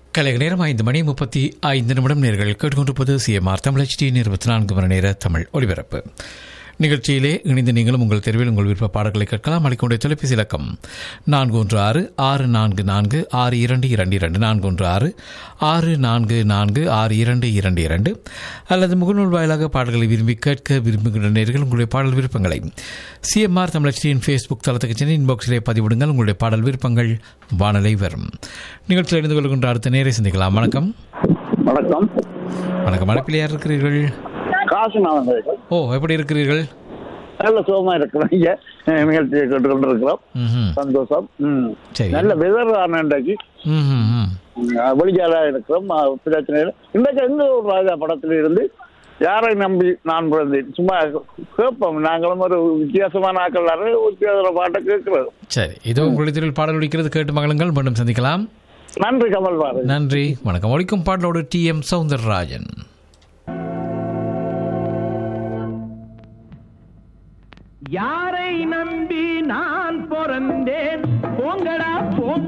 கலைக நேரம் ஐந்து மணி முப்பத்தி ஐந்து நிமிடம் நேர்கள் கேட்டுக்கொண்டிருப்பது சிஎம்ஆர் தமிழ் ஹெச்டி இருபத்தி நான்கு மணி நேர தமிழ் ஒலிபரப்பு நிகழ்ச்சியிலே இணைந்து நீங்களும் உங்கள் தெருவில் உங்கள் விருப்ப பாடல்களை கேட்கலாம் அளிக்கொண்டே தொலைபேசி இலக்கம் நான்கு ஒன்று ஆறு ஆறு நான்கு நான்கு ஆறு இரண்டு இரண்டு இரண்டு நான்கு ஒன்று ஆறு ஆறு நான்கு நான்கு ஆறு இரண்டு இரண்டு இரண்டு அல்லது முகநூல் வாயிலாக பாடல்களை விரும்பி கேட்க விரும்புகின்ற நேர்கள் உங்களுடைய பாடல் விருப்பங்களை சிஎம்ஆர் தமிழச்சியின் ஃபேஸ்புக் தளத்துக்கு சென்று இன்பாக்ஸிலே பதிவிடுங்கள் உங்களுடைய பாடல் விருப்பங்கள் வானலை வரும் நிகழ்ச்சியில் இணைந்து கொள்கின்ற அடுத்த நேரை சந்திக்கலாம் வணக்கம் வணக்கம் வணக்கம் அழைப்பில் யார் இருக்கிறீர்கள் காசு நான் வந்திருக்கேன் ஓ எப்படி இருக்கிறீர்கள் நல்ல சுகமா இருக்கிறோம் இங்க அஹ், நிகழ்ச்சியை கேட்டுக்கொண்டு இருக்கிறோம் ம்ஹும். சந்தோஷம் ம். சரி. நல்ல வெதர் இன்றைக்கு ம்ஹும், ம். வெளிஜாலா இருக்கிறோம் அஹ், பிரச்சனை இல்லை இன்றைக்கு எந்த ஒரு ராஜா படத்துல இருந்து யாரை நம்பி நான் பிறந்தேன் சும்மா கேட்போம் நாங்களும் ஒரு வித்தியாசமான ஆக்கள் நிறைய வித்தியாசமான பாட்டை கேட்கிறோம் சரி இதோ உங்களுடைய தெருவில் பாடல் ஒலிக்கிறது கேட்டு மகளுங்கள் மீண்டும் சந்திக்கலாம் நன்றி கமல் பாரதி நன்றி வணக்கம் ஒழிக்கும் பாடலோடு டி எம் சவுந்தரராஜன் யாரை நம்பி நான் பிறந்தேன் போங்கடா போங்க